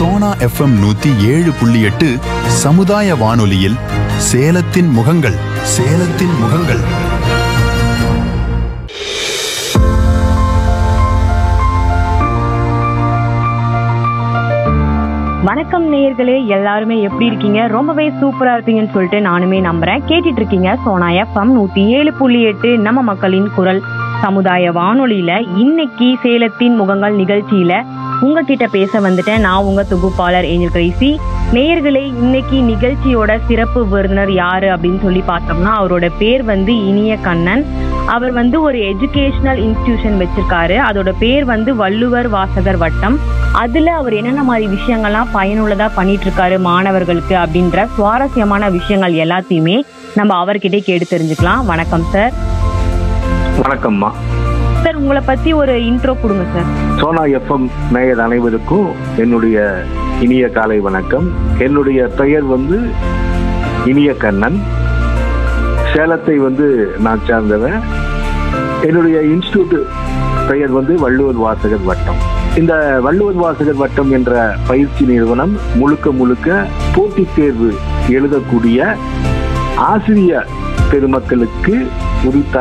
Sona FM நூத்தி ஏழு புள்ளி எட்டு சமுதாய வானொலியில் சேலத்தின் முகங்கள் சேலத்தின் முகங்கள் வணக்கம் நேயர்களே எல்லாருமே எப்படி இருக்கீங்க ரொம்பவே சூப்பரா இருப்பீங்கன்னு சொல்லிட்டு நானுமே நம்புறேன் கேட்டுட்டு இருக்கீங்க சோனா எஃப்எம் நூத்தி ஏழு புள்ளி எட்டு நம்ம மக்களின் குரல் சமுதாய வானொலியில இன்னைக்கு சேலத்தின் முகங்கள் நிகழ்ச்சியில உங்ககிட்ட பேச வந்துட்டேன் நான் உங்க தொகுப்பாளர் ஏஞ்சல் கிரேசி நேயர்களே இன்னைக்கு நிகழ்ச்சியோட சிறப்பு விருந்தினர் யாரு அப்படின்னு சொல்லி பார்த்தோம்னா அவரோட பேர் வந்து இனிய கண்ணன் அவர் வந்து ஒரு எஜுகேஷனல் இன்ஸ்டிடியூஷன் வச்சிருக்காரு அதோட பேர் வந்து வள்ளுவர் வாசகர் வட்டம் அதுல அவர் என்னென்ன மாதிரி விஷயங்கள்லாம் பயனுள்ளதா பண்ணிட்டு இருக்காரு மாணவர்களுக்கு அப்படின்ற சுவாரஸ்யமான விஷயங்கள் எல்லாத்தையுமே நம்ம அவர்கிட்டே கேட்டு தெரிஞ்சுக்கலாம் வணக்கம் சார் வணக்கம்மா சார் உங்களை பத்தி ஒரு இன்ட்ரோ கொடுங்க சார் சோனா எஃப்எம் நேயர் அனைவருக்கும் என்னுடைய இனிய காலை வணக்கம் என்னுடைய பெயர் வந்து இனிய கண்ணன் சேலத்தை வந்து நான் சார்ந்தவன் என்னுடைய இன்ஸ்டியூட் பெயர் வந்து வள்ளுவர் வாசகர் வட்டம் இந்த வள்ளுவர் வாசகர் வட்டம் என்ற பயிற்சி நிறுவனம் முழுக்க முழுக்க போட்டித் தேர்வு எழுதக்கூடிய ஆசிரிய பெருமக்களுக்கு உரித்தான